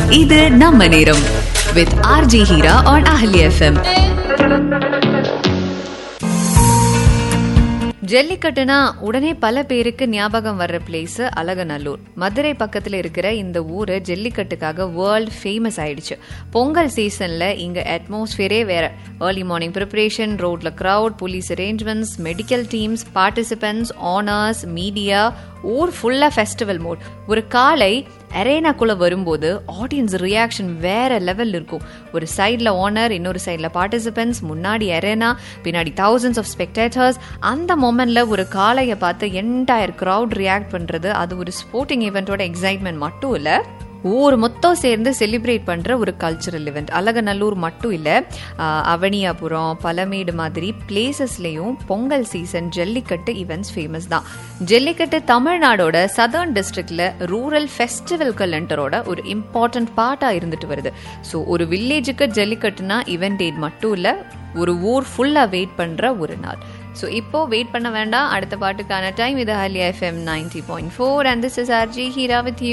இது நம்ம நேரம் with RJ Heera on hello FM ஜல்லிக்கட்டுனா உடனே பல பேருக்கு ஞாபகம் வர்ற பிளேஸ் அலகநல்லூர் மதுரை பக்கத்துல இருக்கிற இந்த ஊரு ஜல்லிக்கட்டுக்காக வேர்ல்ட் ஃபேமஸ் ஆயிடுச்சு பொங்கல் சீசன்ல இங்க அட்மாஸ்பியரே வேற ஏர்லி மார்னிங் ப்ரிப்பரேஷன் ரோட்ல crowd police arrangements medical teams participants owners media ஊர் ஃபுல்லா ஃபெஸ்டிவல் மோட் ஒரு காலை அரேனாக்குள்ள வரும்போது ஆடியன்ஸ் ரியாக்ஷன் வேற லெவல் இருக்கும் ஒரு சைடில் ஓனர் இன்னொரு சைடில் பார்ட்டிசிபென்ட்ஸ் முன்னாடி அரேனா பின்னாடி thousands ஆஃப் ஸ்பெக்டேட்டர்ஸ் அந்த மொமெண்ட்ல ஒரு காளையை பார்த்து என்டையர் crowd ரியாக்ட் பண்றது அது ஒரு ஸ்போர்ட்டிங் ஈவெண்ட்டோட எக்ஸைட்மெண்ட் மட்டும் இல்லை ஊர் மொத்தம் சேர்ந்து செலிப்ரேட் பண்ற ஒரு கல்ச்சுரல் இவெண்ட் அழகநல்லூர் மட்டும் இல்ல ஆஹ், அவனியாபுரம் பலமேடு மாதிரி பிளேசஸ்லயும் Pongal season Jallikattu events famous தான் ஜல்லிக்கட்டு தமிழ்நாடோட சதர்ன் டிஸ்ட்ரிக்ட்ல ரூரல் ஃபெஸ்டிவல் கலண்டரோட ஒரு இம்பார்ட்டன்ட் பார்ட்டா இருந்துட்டு வருது ஸோ ஒரு வில்லேஜுக்கு ஜல்லிக்கட்டுனா இவெண்ட் டேட் மட்டும் இல்ல ஒரு ஊர் ஃபுல்லா வெயிட் பண்ற ஒரு நாள் ஸோ இப்போ வெயிட் பண்ண வேண்டாம் அடுத்த பாட்டுக்கான டைம் இது hello FM ninety point four and this is RJ Heera with